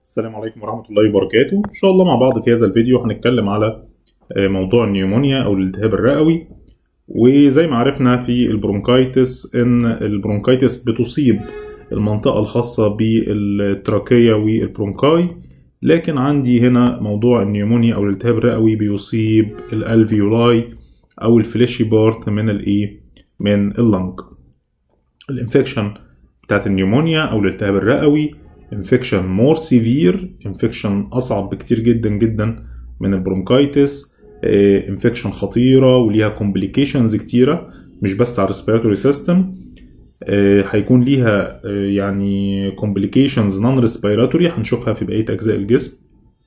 السلام عليكم ورحمة الله وبركاته إن شاء الله مع بعض في هذا الفيديو هنتكلم على آه، موضوع النيومونيا أو الالتهاب الرئوي وزي ما عرفنا في البرونكايتس إن البرونكايتس بتصيب المنطقة الخاصة بالتراكية والبرونكاي لكن عندي هنا موضوع النيومونيا أو الالتهاب الرئوي بيصيب الالفيولاي أو الفليشي بارت من الإيه من اللنج الانفكشن بتاعت النيومونيا أو الالتهاب الرئوي انفكشن مور سيفير انفكشن اصعب بكتير جدا جدا من البرونكايتس انفكشن خطيره وليها كومبليكيشنز كتيره مش بس على الريسبيراتوري سيستم هيكون ليها آه، يعني كومبليكيشنز نون ريسبيراتوري هنشوفها في بقيه اجزاء الجسم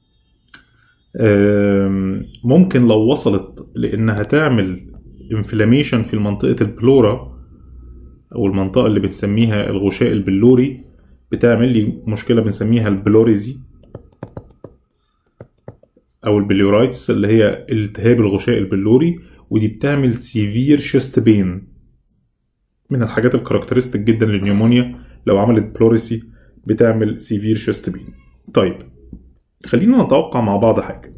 آم، ممكن لو وصلت لانها تعمل انفلاميشن في منطقه البلورا او المنطقه اللي بنسميها الغشاء البلوري بتعمل لي مشكله بنسميها البلوريزي او البليورايتس اللي هي التهاب الغشاء البلوري ودي بتعمل سيفير شيست بين من الحاجات الكاركترستيك جدا للنيومونيا لو عملت بلوريسي بتعمل سيفير شيست بين طيب خلينا نتوقع مع بعض حاجه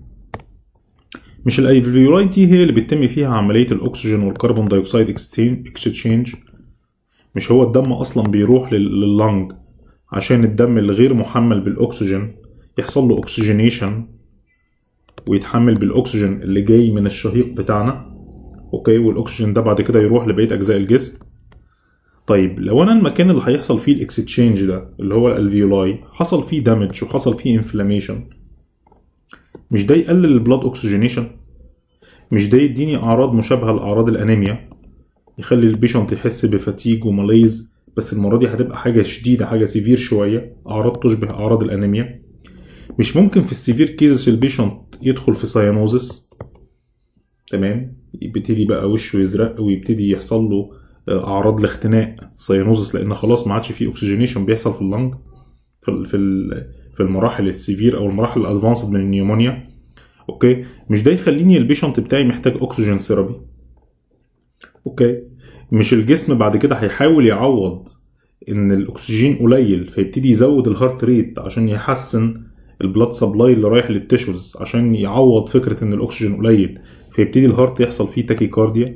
مش الالفيولاي دي هي اللي بيتم فيها عمليه الاكسجين والكربون دايوكسيد اكستشينج مش هو الدم اصلا بيروح لل- لللنج عشان الدم الغير محمل بالاكسجين يحصل له اوكسجينيشن ويتحمل بالاكسجين اللي جاي من الشهيق بتاعنا اوكي والاكسجين ده بعد كده يروح لبقيه اجزاء الجسم طيب لو انا المكان اللي هيحصل فيه الاكستشينج ده اللي هو الالفيولاي حصل فيه دامج وحصل فيه انفلاميشن مش ده يقلل البلاد اوكسجينيشن مش ده يديني اعراض مشابهه لاعراض الانيميا يخلي البيشنت يحس بفتيج وماليز بس المره دي هتبقى حاجه شديده حاجه سيفير شويه اعراض تشبه اعراض الانيميا مش ممكن في السيفير كيزز البيشنت يدخل في ساينوزس تمام يبتدي بقى وشه يزرق ويبتدي يحصل له آه، اعراض الاختناق ساينوزس لان خلاص ما عادش فيه اوكسجينيشن بيحصل في اللنج في ال- في ال- في المراحل السيفير او المراحل الادفانسد من النيومونيا اوكي مش ده يخليني البيشنت بتاعي محتاج اكسجين ثيرابي اوكي مش الجسم بعد كده هيحاول يعوض ان الاكسجين قليل فيبتدي يزود الهارت ريت عشان يحسن البلاد سبلاي اللي رايح للتيشوز عشان يعوض فكره ان الاكسجين قليل فيبتدي الهارت يحصل فيه تاكيكارديا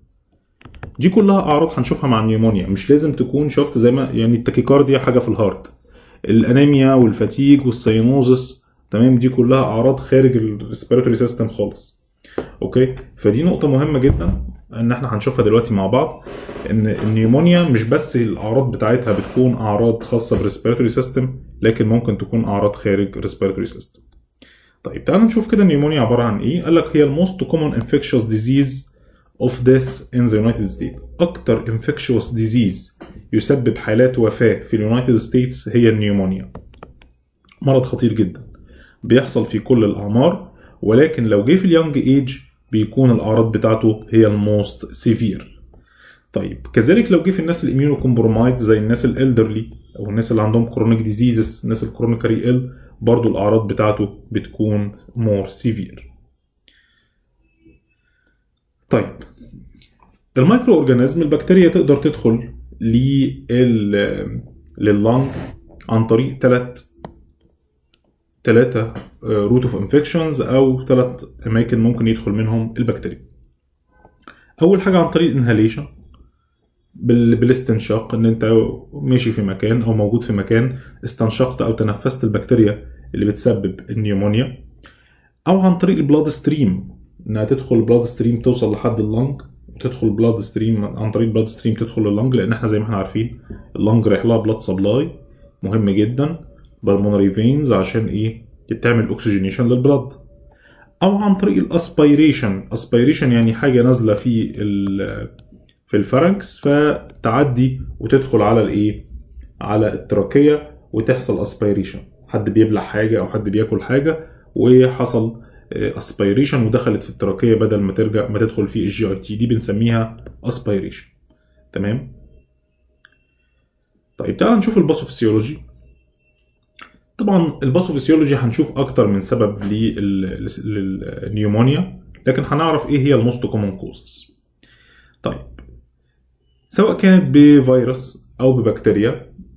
دي كلها اعراض هنشوفها مع النيومونيا مش لازم تكون شفت زي ما يعني التاكيكارديا حاجه في الهارت الانيميا والفاتيج والسينوزس تمام دي كلها اعراض خارج الريسبيراتوري سيستم خالص اوكي فدي نقطه مهمه جدا ان احنا هنشوفها دلوقتي مع بعض ان النيومونيا مش بس الاعراض بتاعتها بتكون اعراض خاصه بالريسبيراتوري سيستم لكن ممكن تكون اعراض خارج الريسبيراتوري سيستم طيب تعال نشوف كده النيومونيا عباره عن ايه قال لك هي الموست كومن انفكشوس ديزيز اوف death in the United States اكتر انفكشوس ديزيز يسبب حالات وفاه في اليونايتد ستيتس هي النيومونيا مرض خطير جدا بيحصل في كل الاعمار ولكن لو جه في اليونج ايج بيكون الاعراض بتاعته هي الموست سيفير طيب كذلك لو جه في الناس الاميونو كومبرومايز زي الناس الالدرلي او الناس اللي عندهم كرونيك ديزيزز الناس الكرونيكاري ال برضو الاعراض بتاعته بتكون مور سيفير طيب المايكرو اورجانيزم البكتيريا تقدر تدخل لل لللنج عن طريق ثلاث ثلاثة روت اوف انفكشنز او ثلاث اماكن ممكن يدخل منهم البكتيريا اول حاجه عن طريق الانهاليشن بال... بالاستنشاق ان انت ماشي في مكان او موجود في مكان استنشقت او تنفست البكتيريا اللي بتسبب النيومونيا او عن طريق البلاد ستريم انها تدخل البلاد ستريم توصل لحد اللنج وتدخل بلاد ستريم عن طريق البلاد ستريم تدخل اللنج لان احنا زي ما احنا عارفين اللنج رايح لها بلاد سبلاي مهم جدا بالمونري فينز عشان ايه تعمل اوكسجينيشن للبلاد او عن طريق الاسبيريشن اسبيريشن يعني حاجه نازله في ال- في الفرنكس فتعدي وتدخل على الايه على التراكيه وتحصل اسبيريشن حد بيبلع حاجه او حد بياكل حاجه وحصل اسبيريشن ودخلت في التراكيه بدل ما ترجع ما تدخل في الجي اي تي دي بنسميها اسبيريشن تمام طيب تعال نشوف الباثوفيسيولوجي طبعا الباثوفيسيولوجي هنشوف اكتر من سبب لل- للنيومونيا لكن هنعرف ايه هي الموست كومن كوزز طيب سواء كانت بفيروس او ببكتيريا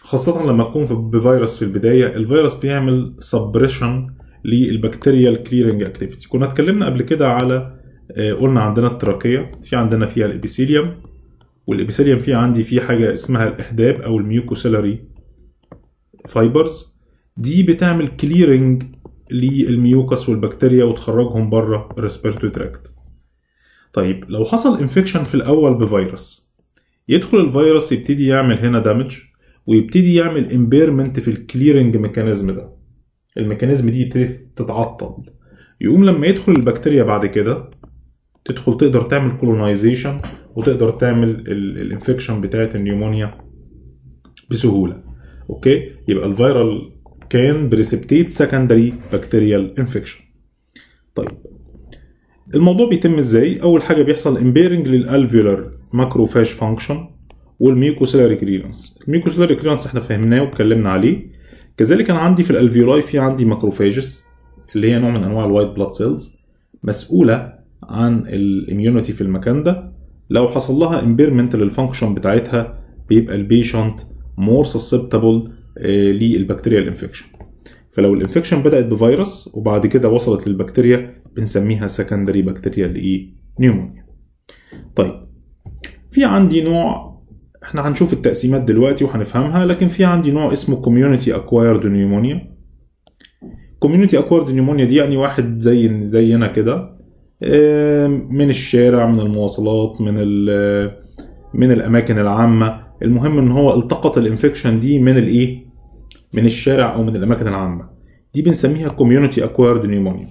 خاصة لما تكون في- بفيروس في البداية الفيروس بيعمل سبريشن للبكتيريال كليرنج اكتيفيتي كنا اتكلمنا قبل كده على آه، قلنا عندنا التراكية في عندنا فيها الابيثيليوم والابيثيليوم فيه عندي فيه حاجة اسمها الاحداب او الميوكوسيلاري فايبرز دي بتعمل كليرنج للميوكس والبكتيريا وتخرجهم بره الريسبيرتوري تراكت طيب لو حصل انفكشن في الاول بفيروس يدخل الفيروس يبتدي يعمل هنا دامج ويبتدي يعمل امبيرمنت في الكليرنج ميكانيزم ده الميكانيزم دي يبتدي تتعطل يقوم لما يدخل البكتيريا بعد كده تدخل تقدر تعمل كولونايزيشن وتقدر تعمل الانفكشن بتاعه النيومونيا بسهوله اوكي يبقى الفيرال كان بريسبتيت سكندري بكتيريال انفكشن طيب الموضوع بيتم ازاي اول حاجه بيحصل امبيرنج للالفيولار ماكروفاج فانكشن والميوكوسيلاري كليرنس الميوكوسيلاري كليرنس احنا فهمناه واتكلمنا عليه كذلك انا عندي في الالفيولاي في عندي ماكروفاجز اللي هي نوع من انواع الوايت بلاد سيلز مسؤوله عن الاميونيتي في المكان ده لو حصل لها امبيرمنت للفانكشن بتاعتها بيبقى البيشنت مور سسبتبل للبكتيريال انفكشن فلو الانفكشن بدات بفيروس وبعد كده وصلت للبكتيريا بنسميها سكندري بكتيريال ايه نيومونيا طيب في عندي نوع احنا هنشوف التقسيمات دلوقتي وهنفهمها لكن في عندي نوع اسمه كوميونتي اكوايرد نيومونيا كوميونتي اكوايرد نيومونيا دي يعني واحد زي زينا كده من الشارع من المواصلات من من الاماكن العامه المهم ان هو التقط الانفكشن دي من الايه من الشارع او من الاماكن العامه دي بنسميها كوميونتي اكوايرد نيومونيا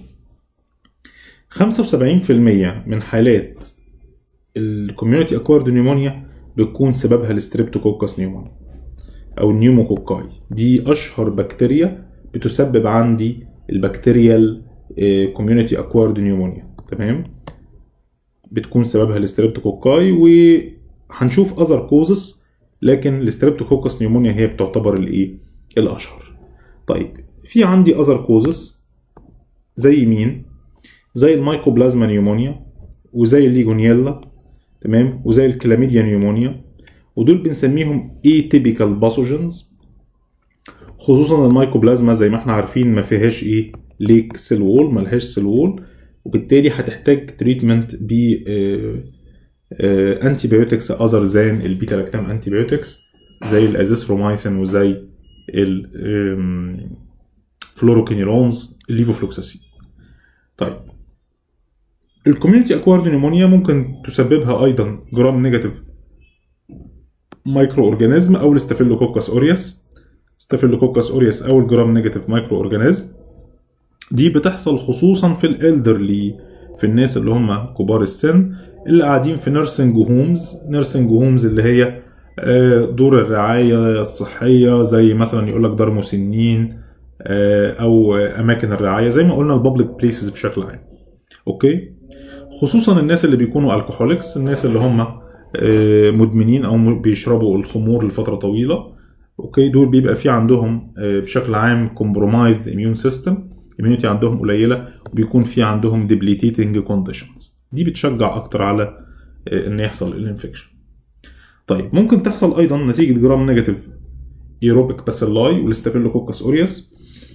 75% من حالات الكوميونتي اكوايرد نيومونيا بتكون سببها الستريبتوكوكس نيومونيا او النيوموكوكاي دي اشهر بكتيريا بتسبب عندي البكتيريال كوميونتي اكوايرد نيومونيا تمام بتكون سببها الستريبتوكوكاي وهنشوف اذر كوزس لكن الستريبتوكوكس نيومونيا هي بتعتبر الايه الاشهر طيب في عندي اذر كوزس زي مين زي المايكوبلازما نيومونيا وزي الليجونيلا تمام وزي الكلاميديا نيومونيا ودول بنسميهم atypical pathogens خصوصا المايكوبلازما زي ما احنا عارفين ما فيهاش ايه ليك سيل وول ملهاش سيل وول وبالتالي هتحتاج تريتمنت ب انتي بايوتكس اذر ذان البيتا لاكتام انتي بايوتكس زي الازيثرومايسين وزي الفلوروكينيلونز الليفوفلوكساسين طيب الكوميونتي اكوارد نيمونيا ممكن تسببها ايضا جرام نيجاتيف مايكرو اورجانيزم او الستافيلوكوكس اوريوس ستافيلوكوكس اوريوس او الجرام نيجاتيف مايكرو اورجانيزم دي بتحصل خصوصا في الالدرلي في الناس اللي هم كبار السن اللي قاعدين في نيرسينج هومز نيرسينج هومز اللي هي دور الرعاية الصحية زي مثلا يقول لك دار مسنين أو أماكن الرعاية زي ما قلنا البابليك بليسز بشكل عام أوكي خصوصا الناس اللي بيكونوا الكحوليكس الناس اللي هم مدمنين أو بيشربوا الخمور لفترة طويلة أوكي دول بيبقى في عندهم بشكل عام كومبرومايزد اميون سيستم الاميونيتي عندهم قليلة وبيكون في عندهم ديبليتيتنج كونديشنز دي بتشجع أكتر على إن يحصل الانفكشن طيب ممكن تحصل ايضا نتيجه جرام نيجاتيف ايروبيك باسيلاي والستافيلوكوكس اوريوس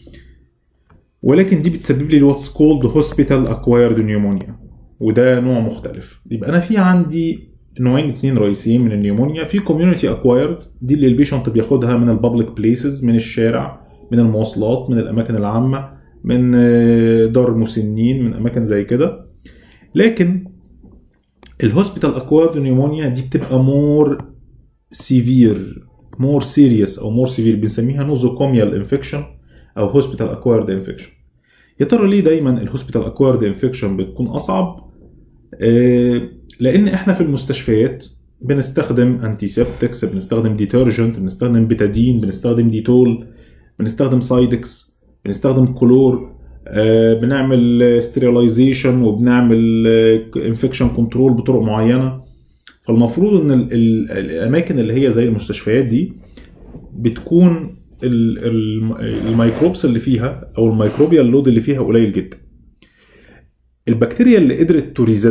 ولكن دي بتسبب لي واتس كولد هوسبيتال اكوايرد نيومونيا وده نوع مختلف يبقى انا في عندي نوعين اثنين رئيسيين من النيومونيا في كوميونتي اكوايرد دي اللي البيشنت بياخدها من البابليك بليسز من الشارع من المواصلات من الاماكن العامه من دار مسنين من اماكن زي كده لكن الهوسبيتال اكوارد نيومونيا دي بتبقى مور سيفير مور سيريس او مور سيفير بنسميها نوزوكوميال انفكشن او هوسبيتال اكوارد انفكشن يا ترى ليه دايما الهوسبيتال اكوارد انفكشن بتكون اصعب آه لان احنا في المستشفيات بنستخدم انتيسبتكس بنستخدم ديترجنت بنستخدم بتادين بنستخدم ديتول بنستخدم سايدكس بنستخدم كلور بنعمل ستيريلايزيشن وبنعمل انفكشن كنترول بطرق معينه فالمفروض ان ال ال الاماكن اللي هي زي المستشفيات دي بتكون ال ال الميكروبس اللي فيها او الميكروبيال لود اللي فيها قليل جدا البكتيريا اللي قدرت توريزست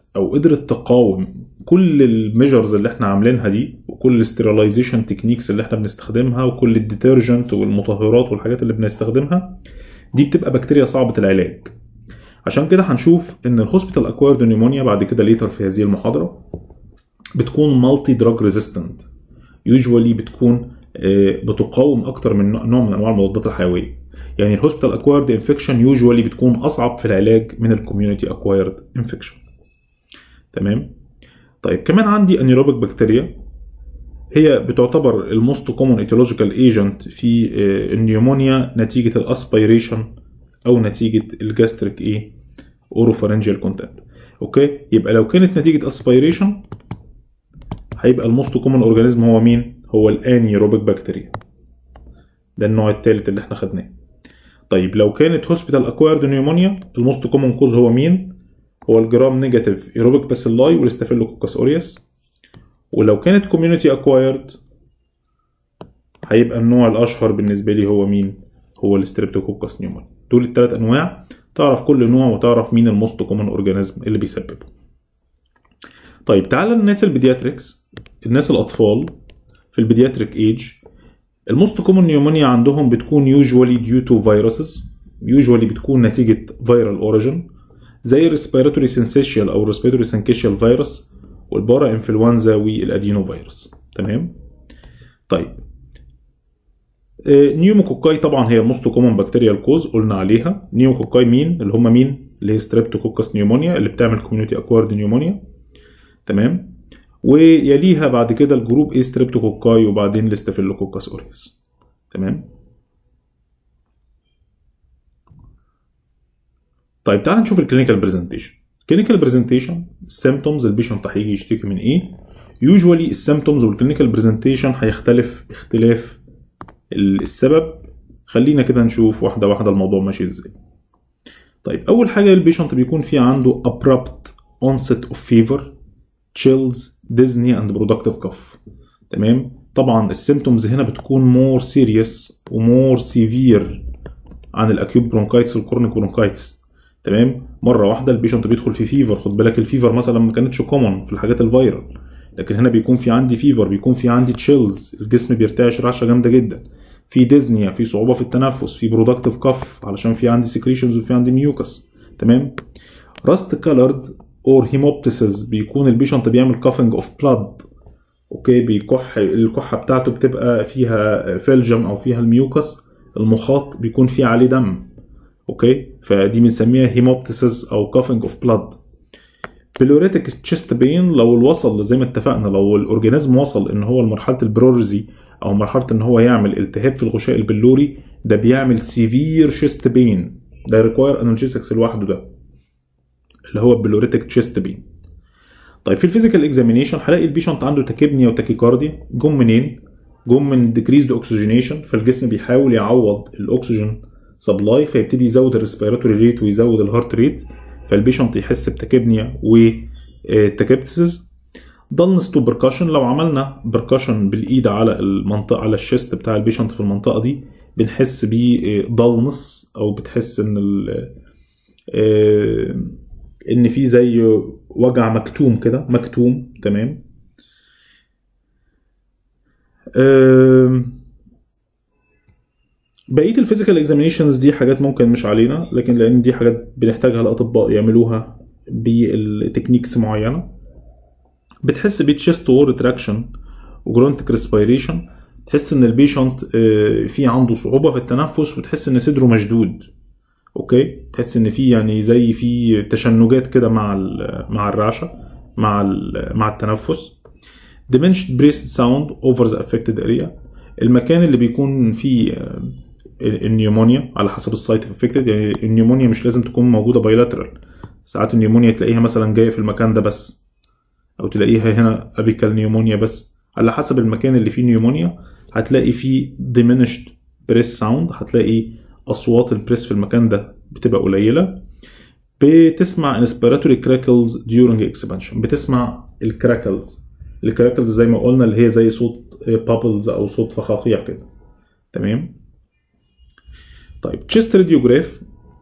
او قدرت تقاوم كل الميجرز اللي احنا عاملينها دي وكل الاستيرلايزيشن تكنيكس اللي احنا بنستخدمها وكل الديترجنت والمطهرات والحاجات اللي بنستخدمها دي بتبقى بكتيريا صعبه العلاج عشان كده هنشوف ان الهوسبيتال اكوايرد نيمونيا بعد كده ليتر في هذه المحاضره بتكون مالتي دراج ريزيستنت يوجوالي بتكون بتقاوم اكتر من نوع من انواع المضادات الحيويه يعني الهوسبيتال اكوايرد انفكشن يوجوالي بتكون اصعب في العلاج من الكوميونتي اكوايرد انفكشن تمام طيب كمان عندي انيروبيك بكتيريا هي بتعتبر الموست كومون ايتيولوجيكال ايجنت في النيومونيا نتيجه الاسبيريشن او نتيجه الجاستريك ايه اوروفارنجيال كونتاكت اوكي يبقى لو كانت نتيجه اسبيريشن هيبقى الموست كومون اورجانيزم هو مين هو الانيروبيك بكتيريا ده النوع الثالث اللي احنا خدناه طيب لو كانت هوسبيتال اكوايرد نيومونيا الموست كومون كوز هو مين هو الجرام نيجاتيف ايروبيك باسيلاي والستافيلوكوكس اوريوس ولو كانت كوميونتي اكوايرد هيبقى النوع الاشهر بالنسبه لي هو مين هو الستريبتوكوكس نيومونيا دول الثلاث انواع تعرف كل نوع وتعرف مين الموست كومون اورجانيزم اللي بيسببه طيب تعالى للناس البيدياتريكس الناس الاطفال في البيدياتريك ايج الموست كومون نيومونيا عندهم بتكون يوجوالي ديو تو فيروسز يوجوالي بتكون نتيجه فيرال اوريجن زي الريسبيراتوري سنسيشيال او الريسبيراتوري سنكيشيال فيروس والبارا انفلونزا والادينو فيروس تمام طيب نيوموكوكاي طبعا هي الموست كومون بكتيريال كوز قلنا عليها نيوموكوكاي مين اللي هم مين اللي هي ستريبتوكوكس نيومونيا اللي بتعمل كوميونتي اكوارد نيومونيا تمام ويليها بعد كده الجروب اي ستريبتوكوكاي وبعدين الاستافيلوكوكس اوريوس تمام طيب تعال نشوف الكلينيكال برزنتيشن الكلينيكال برزنتيشن السيمتومز البيشنت هيجي يشتكي من ايه يوجوالي السيمتومز والكلينيكال برزنتيشن هيختلف اختلاف السبب خلينا كده نشوف واحده واحده الموضوع ماشي ازاي طيب اول حاجه البيشنت بيكون في عنده abrupt onset of fever chills ديزني اند برودكتيف كف تمام طبعا السيمتومز هنا بتكون مور سيريس ومور سيفير عن الاكيوب برونكايتس والكورنيك برونكايتس تمام مره واحده البيشنت بيدخل في فيفر خد بالك الفيفر مثلا ما كانتش كومن في الحاجات الفيرال لكن هنا بيكون في عندي فيفر بيكون في عندي تشيلز الجسم بيرتعش رعشه جامده جدا في ديزنيا في صعوبه في التنفس في برودكتيف كف علشان في عندي سكريشنز وفي عندي ميوكس تمام راست كالرد اور هيموبتسز بيكون البيشنت بيعمل كافنج اوف بلاد اوكي بيكح الكحه بتاعته بتبقى فيها فيلجم او فيها الميوكس المخاط بيكون فيه عليه دم اوكي فدي بنسميها هيموبتسز او كافنج اوف بلاد بلوريتك تشيست بين لو وصل زي ما اتفقنا لو الاورجانيزم وصل ان هو لمرحله البرورزي او مرحله ان هو يعمل التهاب في الغشاء البلوري ده بيعمل سيفير شيست بين ده ريكواير انالجيسكس لوحده ده اللي هو البلوريتك تشيست بين طيب في الفيزيكال اكزامينيشن هلاقي البيشنت عنده تاكيبنيا وتاكيكارديا جم منين جم من ديكريزد اوكسجينيشن فالجسم بيحاول يعوض الاكسجين سبلاي فيبتدي يزود الريسبيراتوري ريت ويزود الهارت ريت فالبيشنت يحس بتاكيبنيا وتاكيبتسز ضلنس تو بركاشن لو عملنا بركاشن بالايد على المنطقه على الشيست بتاع البيشنت في المنطقه دي بنحس بيه ضلنس او بتحس ان ان في زي وجع مكتوم كده مكتوم تمام بقيه الفيزيكال اكزامينيشنز دي حاجات ممكن مش علينا لكن لان دي حاجات بنحتاجها الاطباء يعملوها بالتكنيكس معينه بتحس بتشيست وور ريتراكشن وجرونتك ريسبيريشن تحس ان البيشنت في عنده صعوبه في التنفس وتحس ان صدره مشدود اوكي تحس ان في يعني زي في تشنجات كده مع مع الرعشه مع مع التنفس diminished breath sound over the affected area المكان اللي بيكون فيه النيومونيا على حسب السايت افكتد يعني النيومونيا مش لازم تكون موجوده بايلاترال ساعات النيومونيا تلاقيها مثلا جايه في المكان ده بس او تلاقيها هنا ابيكال نيومونيا بس على حسب المكان اللي فيه نيومونيا هتلاقي فيه diminished breath sound هتلاقي اصوات البريس في المكان ده بتبقى قليله بتسمع inspiratory crackles during expansion بتسمع الكراكلز الكراكلز زي ما قلنا اللي هي زي صوت بابلز او صوت فخاخيع كده تمام طيب تشيست راديوجراف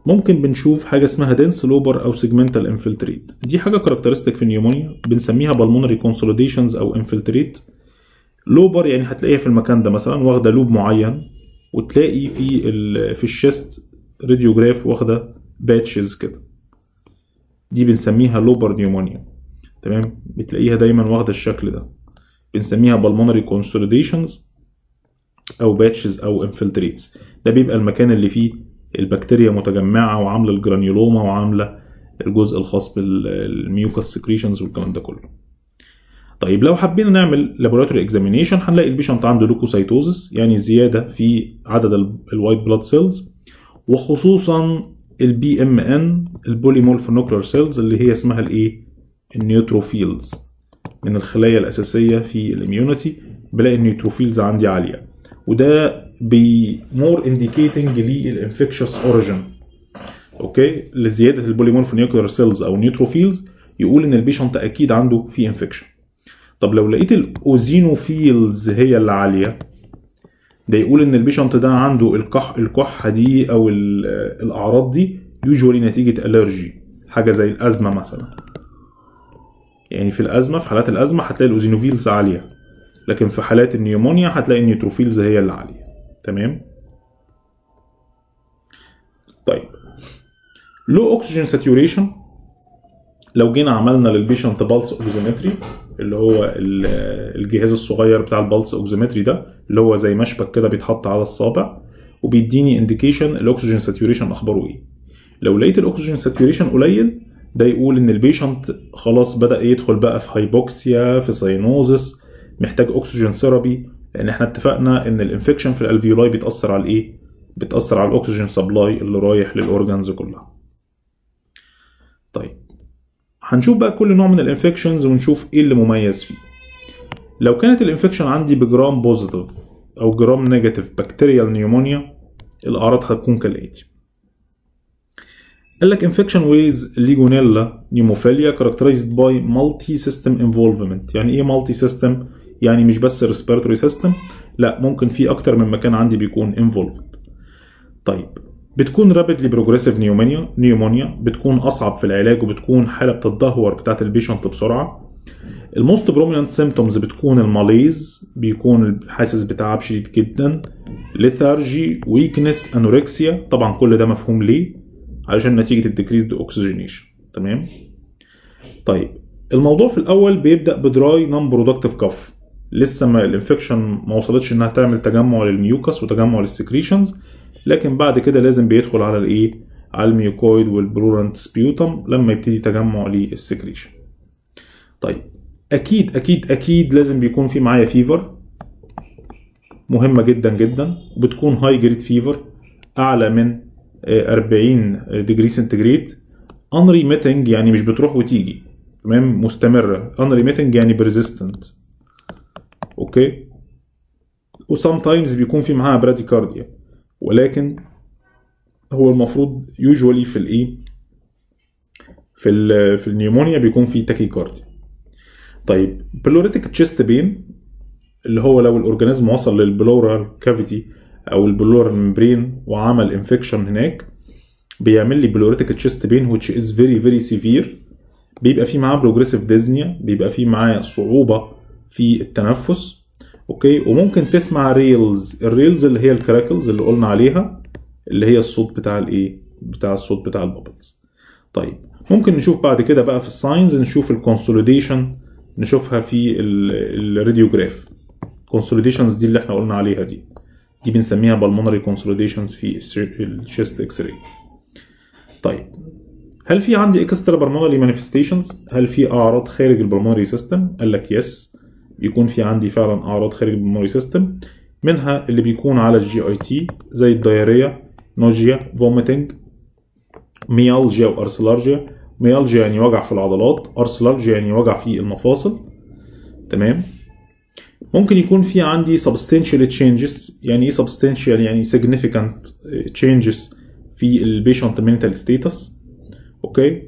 ممكن بنشوف حاجه اسمها دنس لوبر او سيجمنتال انفلتريت دي حاجه كاركترستيك في النيومونيا بنسميها بالمونري كونسوليديشنز او انفلتريت لوبر يعني هتلاقيها في المكان ده مثلا واخده لوب معين وتلاقي في ال في الشيست راديوجراف واخده باتشز كده دي بنسميها لوبر نيومونيا تمام بتلاقيها دايما واخده الشكل ده بنسميها بالمونري كونسوليديشنز او باتشز او انفلتريتس ده بيبقى المكان اللي فيه البكتيريا متجمعه وعامله الجرانيولوما وعامله الجزء الخاص بالميوكاس سكريشنز والكلام ده كله طيب لو حبينا نعمل لابوراتوري اكزامينيشن هنلاقي البيشنت عنده لوكوسايتوزس يعني زياده في عدد الوايت بلاد سيلز وخصوصا البي ام ان البوليمورفونوكلر سيلز اللي هي اسمها الايه النيوتروفيلز من الخلايا الاساسيه في الاميونيتي بلاقي النيوتروفيلز عندي عاليه وده بي مور انديكيتنج للانفكشوس اوريجن اوكي لزياده البوليمورفونيوكلر سيلز او نيوتروفيلز يقول ان البيشنت اكيد عنده في انفكشن طب لو لقيت الاوزينوفيلز هي اللي عاليه ده يقول ان البيشنت ده عنده الكح الكحه دي او الاعراض دي يوجوالي نتيجه الرجي حاجه زي الازمه مثلا يعني في الازمه في حالات الازمه هتلاقي الاوزينوفيلز عاليه لكن في حالات النيومونيا هتلاقي النيوتروفيلز هي اللي عاليه تمام طيب لو اكسجين ساتوريشن لو جينا عملنا للبيشنت بالس اوكسيمتري اللي هو الجهاز الصغير بتاع البلس اوكسيمتري ده اللي هو زي مشبك كده بيتحط على الصابع وبيديني انديكيشن الاكسجين ساتوريشن اخباره ايه لو لقيت الاكسجين ساتوريشن قليل ده يقول ان البيشنت خلاص بدا يدخل بقى في هايبوكسيا في ساينوزس محتاج اكسجين ثيرابي لان احنا اتفقنا ان الانفكشن في الالفيولاي بيتاثر على الايه بتاثر على الاكسجين سبلاي اللي رايح للاورجانز كلها طيب هنشوف بقى كل نوع من الانفكشنز ونشوف ايه اللي مميز فيه لو كانت الانفكشن عندي بجرام بوزيتيف او جرام نيجاتيف بكتيريال نيومونيا الاعراض هتكون كالاتي قال لك infection with legionella pneumophila characterized by multi system involvement يعني ايه multi system يعني مش بس respiratory system لا ممكن في اكتر من مكان عندي بيكون involved طيب بتكون rapidly progressive pneumonia pneumonia بتكون اصعب في العلاج وبتكون حاله بتتدهور بتاعت البيشنت بسرعه الموست بروميننت سيمتومز بتكون الماليز بيكون حاسس بتعب شديد جدا ليثارجي ويكنس انوركسيا طبعا كل ده مفهوم ليه علشان نتيجه الديكريزد اوكسجينيشن تمام طيب الموضوع في الاول بيبدا بدراي نون برودكتيف كف لسه ما الانفكشن ما وصلتش انها تعمل تجمع للميوكس وتجمع للسكريشنز لكن بعد كده لازم بيدخل على الايه على الميوكويد والبلورنت سبيوتم لما يبتدي تجمع للسكريشن طيب اكيد اكيد اكيد لازم بيكون في معايا فيفر مهمه جدا جدا بتكون هاي جريد فيفر اعلى من 40 ديجري سنتيجريد unremitting يعني مش بتروح وتيجي تمام مستمره unremitting يعني persistent اوكي وسام تايمز بيكون في معاها براديكارديا ولكن هو المفروض يوجوالي في الايه في ال في النيومونيا بيكون في تاكيكارديا طيب بلوريتك تشيست بين اللي هو لو الاورجانيزم وصل للبلورال كافيتي او البلورال ممبرين وعمل انفكشن هناك بيعمل لي بلوريتك تشيست بين which is very very severe بيبقى في معاه بروجريسيف ديزنيا بيبقى في معاه صعوبه في التنفس اوكي وممكن تسمع ريلز الريلز اللي هي الكراكلز اللي قلنا عليها اللي هي الصوت بتاع الايه بتاع الصوت بتاع البابلز طيب ممكن نشوف بعد كده بقى في الساينز نشوف الكونسوليديشن نشوفها في الراديوجراف كونسوليديشنز دي اللي احنا قلنا عليها دي دي بنسميها بالمونري كونسوليديشنز في الشيست اكس راي طيب هل في عندي اكسترا بالمونري مانيفستيشنز هل في اعراض خارج البلمونري سيستم قال لك يس بيكون في عندي فعلا اعراض خارج البلمونري سيستم منها اللي بيكون على الجي اي تي زي الدايريا نوجيا فوميتنج ميالجيا وارسلارجيا ميالجيا يعني وجع في العضلات ارسلارجيا يعني وجع في المفاصل تمام ممكن يكون في عندي substantial changes يعني ايه substantial يعني significant changes في البيشنت mental status اوكي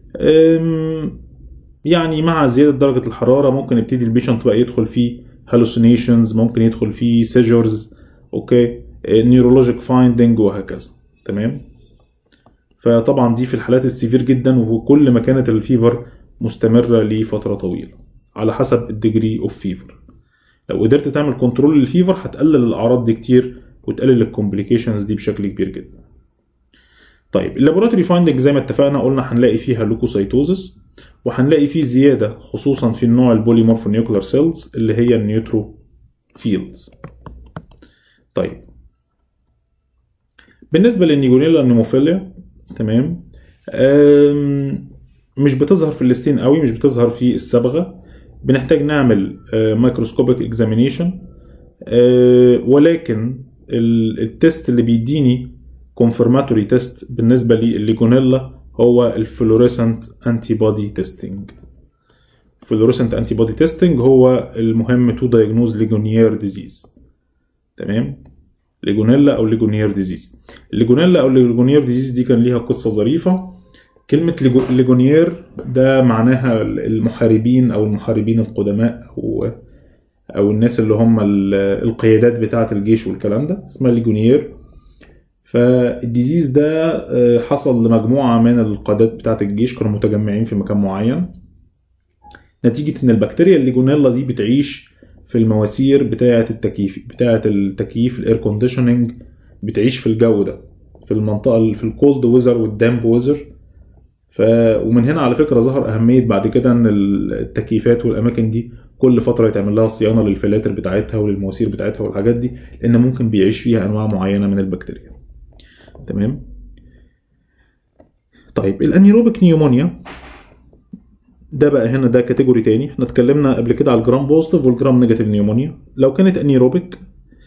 يعني مع زيادة درجة الحرارة ممكن يبتدي البيشنت بقى يدخل في hallucinations ممكن يدخل في seizures اوكي neurologic finding وهكذا تمام فطبعا دي في الحالات السيفير جدا وكل ما كانت الفيفر مستمره لفتره طويله على حسب الديجري اوف فيفر لو قدرت تعمل كنترول للفيفر هتقلل الاعراض دي كتير وتقلل الكومبليكيشنز دي بشكل كبير جدا طيب اللابوراتوري فايندنج زي ما اتفقنا قلنا هنلاقي فيها لوكوسايتوزس وهنلاقي فيه زياده خصوصا في النوع البوليمورفونيوكلر سيلز اللي هي النيوترو فيلدز طيب بالنسبه للنيجونيلا النيموفيليا تمام مش بتظهر في الليستين قوي مش بتظهر في الصبغه بنحتاج نعمل مايكروسكوبيك اكزامينيشن ولكن التست اللي بيديني كونفرماتوري تيست بالنسبه للليجونيلا هو الفلوريسنت انتي بودي تيستنج فلوريسنت انتي بودي تيستنج هو المهم تو دايجنوز ليجونيير ديزيز تمام ليجونيلا او ليجونيير ديزيز الليجونيلا او ليجونيير ديزيز دي كان ليها قصه ظريفه كلمة ليجونيير ده معناها المحاربين أو المحاربين القدماء أو أو الناس اللي هم القيادات بتاعة الجيش والكلام ده اسمها ليجونيير فالديزيز ده حصل لمجموعة من القادات بتاعة الجيش كانوا متجمعين في مكان معين نتيجة إن البكتيريا الليجونيلا دي بتعيش في المواسير بتاعة التكييف بتاعة التكييف الاير كونديشننج بتعيش في الجو ده في المنطقة في الكولد ويزر والدامب ويزر ف ومن هنا على فكره ظهر اهميه بعد كده ان التكييفات والاماكن دي كل فتره يتعمل لها صيانه للفلاتر بتاعتها وللمواسير بتاعتها والحاجات دي لان ممكن بيعيش فيها انواع معينه من البكتيريا تمام طيب الانيروبيك نيومونيا ده بقى هنا ده كاتيجوري تاني احنا اتكلمنا قبل كده على الجرام بوزيتيف والجرام نيجاتيف نيومونيا لو كانت انيروبيك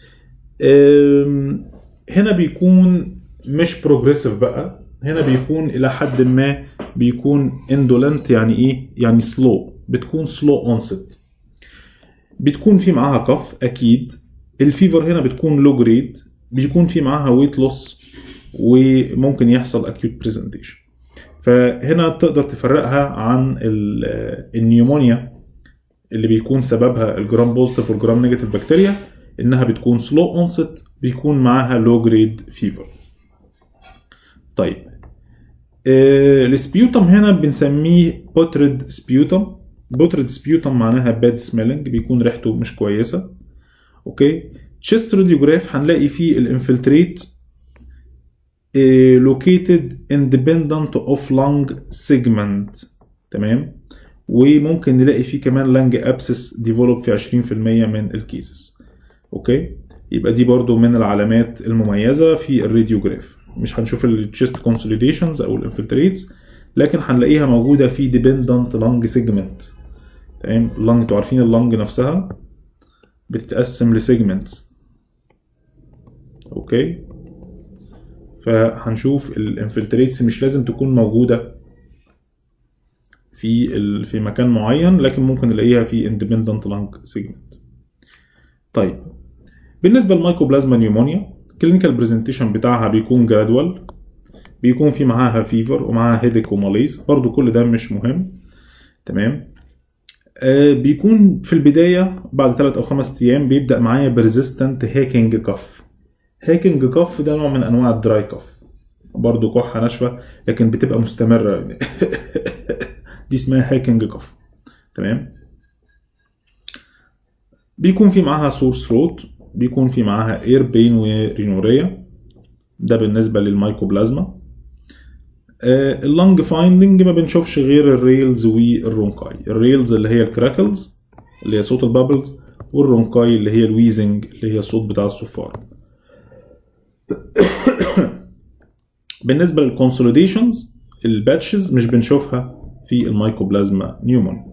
هنا بيكون مش بروجريسيف بقى هنا بيكون الى حد ما بيكون اندولنت يعني ايه يعني سلو بتكون سلو اونست بتكون في معاها كف اكيد الفيفر هنا بتكون لو جريد بيكون في معاها ويت لوس وممكن يحصل اكيوت برزنتيشن فهنا تقدر تفرقها عن النيومونيا اللي بيكون سببها الجرام بوزيتيف والجرام نيجاتيف بكتيريا انها بتكون سلو اونست بيكون معاها لو جريد فيفر طيب آه السبيوتم هنا بنسميه بوتريد سبيوتم بوتريد سبيوتم معناها باد سميلنج بيكون ريحته مش كويسه اوكي تشيست راديوجراف هنلاقي فيه الانفلتريت لوكيتد اندبندنت اوف لانج سيجمنت تمام وممكن نلاقي فيه كمان لانج ابسس ديفلوب في 20% من الكيسز اوكي يبقى دي برضو من العلامات المميزه في الراديوجراف مش هنشوف التشيست كونسوليديشنز او الانفلتريتس لكن هنلاقيها موجوده في ديبندنت لانج سيجمنت تمام اللانج انتوا عارفين اللانج نفسها بتتقسم لسيجمنتس اوكي فهنشوف الانفلتريتس مش لازم تكون موجوده في ال... في مكان معين لكن ممكن نلاقيها في اندبندنت لانج سيجمنت طيب بالنسبه للمايكوبلازما نيومونيا الكلينيكال برزنتيشن بتاعها بيكون جرادوال بيكون في معاها فيفر ومعاها هيديك وماليز برضو كل ده مش مهم تمام آه بيكون في البداية بعد 3 أو 5 أيام بيبدأ معايا بريزيستنت هاكينج كف هاكينج كف ده نوع من أنواع الدراي كف برضو كحة ناشفة لكن بتبقى مستمرة دي اسمها هاكينج كف تمام بيكون في معاها سور ثروت بيكون في معاها اير بين ورينوريا ده بالنسبة للمايكوبلازما آه اللنج فايندنج ما بنشوفش غير الريلز والرونكاي الريلز اللي هي الكراكلز اللي هي صوت البابلز والرونكاي اللي هي الويزنج اللي هي الصوت بتاع الصفار بالنسبة للكونسوليديشنز الباتشز مش بنشوفها في المايكوبلازما نيومون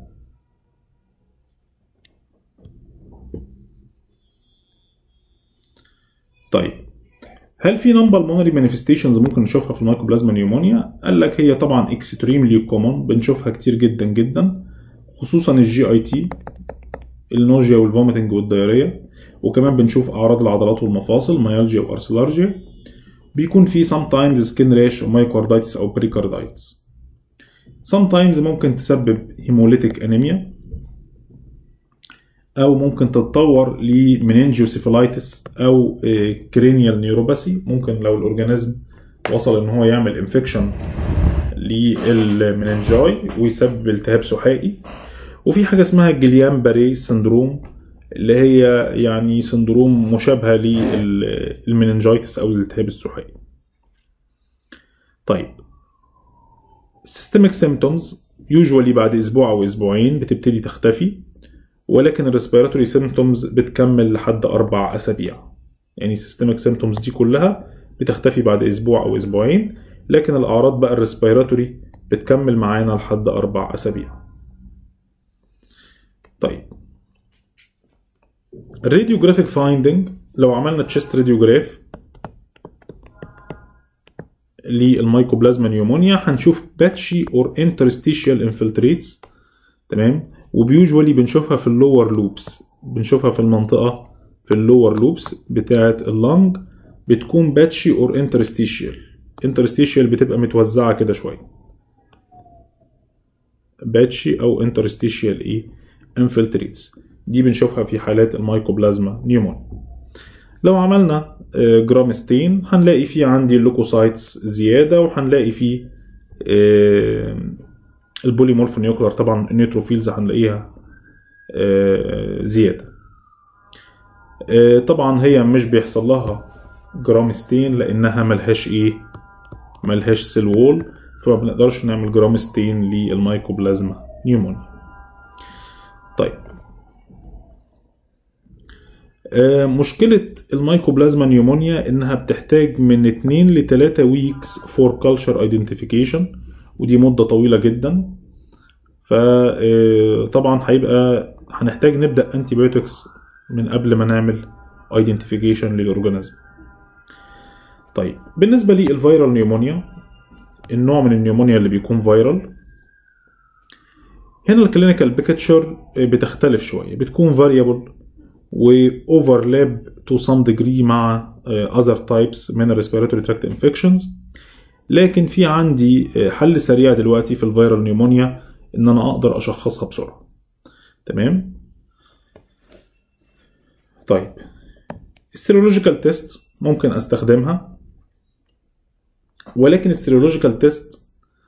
طيب هل في نون بالمونري مانيفستيشنز ممكن نشوفها في المايكوبلازما نيومونيا؟ قال لك هي طبعا اكستريملي كومون بنشوفها كتير جدا جدا خصوصا الجي اي تي النوجيا والفوميتنج والدياريه وكمان بنشوف اعراض العضلات والمفاصل مايالجيا وارسلارجيا بيكون في sometimes سكين ريش ومايكواردايتس او بريكاردايتس sometimes ممكن تسبب هيموليتيك انيميا او ممكن تتطور لمننجيوسيفالايتس او كرينيال نيوروباثي ممكن لو الاورجانيزم وصل ان هو يعمل انفكشن للمننجاي ويسبب التهاب سحائي وفي حاجه اسمها جليان باري سندروم اللي هي يعني سندروم مشابهه للمننجايتس او الالتهاب السحائي طيب systemic symptoms usually بعد اسبوع او اسبوعين بتبتدي تختفي ولكن الريسبيراتوري سيمتومز بتكمل لحد اربع اسابيع يعني systemic symptoms دي كلها بتختفي بعد اسبوع او اسبوعين لكن الاعراض بقى الريسبيراتوري بتكمل معانا لحد اربع اسابيع طيب الراديوجرافيك فايندنج لو عملنا تشيست راديوجراف للمايكوبلازما نيومونيا هنشوف باتشي اور انترستيشيال انفلتريتس تمام وبيوجوالي بنشوفها في اللور لوبس بنشوفها في المنطقه في اللور لوبس بتاعه اللنج بتكون باتشي اور انترستيشيال انترستيشيال بتبقى متوزعه كده شويه باتشي او انترستيشيال ايه انفلتريتس دي بنشوفها في حالات المايكوبلازما نيومونيا لو عملنا جرامستين هنلاقي فيه عندي اللوكوسايتس زيادة وهنلاقي فيه البوليمورف نيوكلر طبعا النيوتروفيلز هنلاقيها زيادة طبعا هي مش بيحصل لها جرامستين لانها ملهاش ايه ملهاش سيل وول فما بنقدرش نعمل جرامستين للمايكوبلازما نيومونيا طيب مشكلة المايكوبلازما نيومونيا إنها بتحتاج من 2 ل 3 ويكس فور كلتشر ايدنتيفيكيشن ودي مدة طويلة جدا فطبعا هيبقى هنحتاج نبدأ انتيبيوتكس من قبل ما نعمل ايدنتيفيكيشن للأورجانيزم طيب بالنسبة للفيرال نيومونيا النوع من النيومونيا اللي بيكون فيرال هنا الكلينيكال بيكتشر بتختلف شوية بتكون فاريبل واوفرلاب تو سم ديجري مع اذر تايبس من الريسبيراتوري تراكت انفكشنز لكن في عندي حل سريع دلوقتي في الفيرال نيومونيا ان انا اقدر اشخصها بسرعه تمام طيب السيرولوجيكال تيست ممكن استخدمها ولكن السيرولوجيكال تيست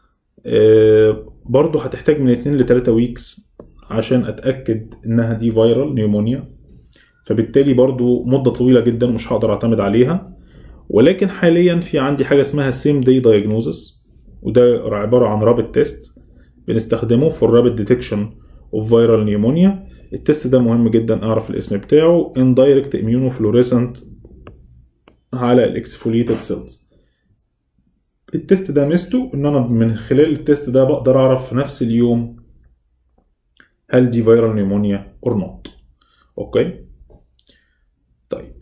برضه هتحتاج من 2 ل 3 ويكس عشان اتاكد انها دي فيرال نيومونيا فبالتالي برضو مدة طويلة جدا مش هقدر اعتمد عليها ولكن حاليا في عندي حاجة اسمها سيم داي دايجنوزس وده عبارة عن رابط تيست بنستخدمه في الرابط ديتكشن اوف فيرال نيومونيا التيست ده مهم جدا اعرف الاسم بتاعه indirect immunofluorescent على الاكسفوليتد سيلز التيست ده ميزته ان انا من خلال التيست ده بقدر اعرف في نفس اليوم هل دي فيرال نيومونيا اور نوت اوكي طيب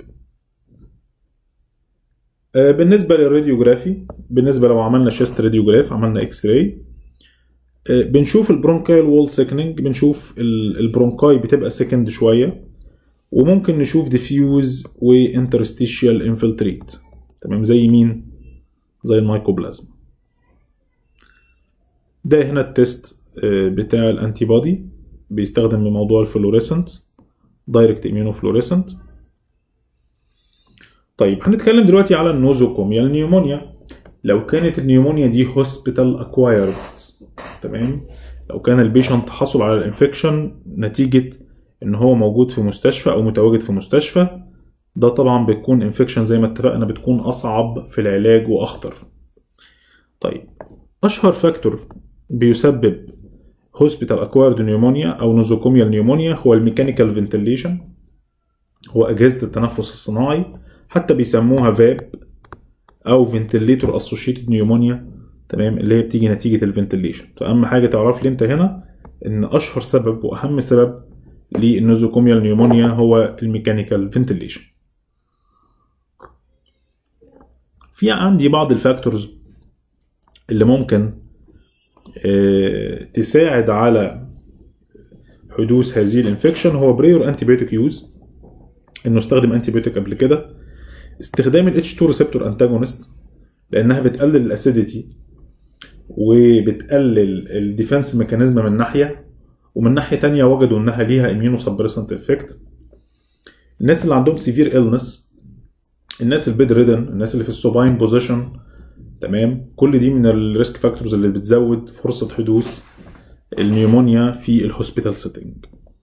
آه بالنسبة للراديوجرافي بالنسبة لو عملنا شيست راديوجراف عملنا اكس راي آه بنشوف البرونكايل وول سيكنينج بنشوف البرونكاي بتبقى سكند شوية وممكن نشوف ديفيوز وانترستيشيال انفلتريت تمام زي مين زي المايكوبلازما ده هنا التيست آه بتاع الانتي بودي بيستخدم بموضوع الفلوريسنت دايركت اميونوفلوريسنت طيب هنتكلم دلوقتي على النوزوكوميال نيومونيا لو كانت النيومونيا دي هوسبيتال اكوايرد تمام لو كان البيشنت حصل على الانفكشن نتيجة ان هو موجود في مستشفى او متواجد في مستشفى ده طبعا بتكون انفكشن زي ما اتفقنا بتكون اصعب في العلاج واخطر طيب اشهر فاكتور بيسبب هوسبيتال اكوايرد نيومونيا او نوزوكوميال نيومونيا هو الميكانيكال فنتيليشن هو اجهزه التنفس الصناعي حتى بيسموها فاب او فنتليتور اسوشيتد نيومونيا تمام اللي هي بتيجي نتيجه الفنتليشن فاهم حاجه تعرف لي انت هنا ان اشهر سبب واهم سبب للنوزوكوميال نيومونيا هو الميكانيكال فنتليشن في عندي بعض الفاكتورز اللي ممكن تساعد على حدوث هذه الانفكشن هو بريور انتيبيوتيك يوز انه استخدم انتيبيوتيك قبل كده استخدام ال H2 ريسبتور انتاجونست لانها بتقلل الاسيديتي وبتقلل الديفنس ميكانيزم من ناحيه ومن ناحيه تانية وجدوا انها ليها اميونو سبريسنت افكت الناس اللي عندهم سيفير illness الناس البيد ريدن الناس اللي في السوباين بوزيشن تمام كل دي من الريسك فاكتورز اللي بتزود فرصه حدوث النيومونيا في الهوسبيتال سيتنج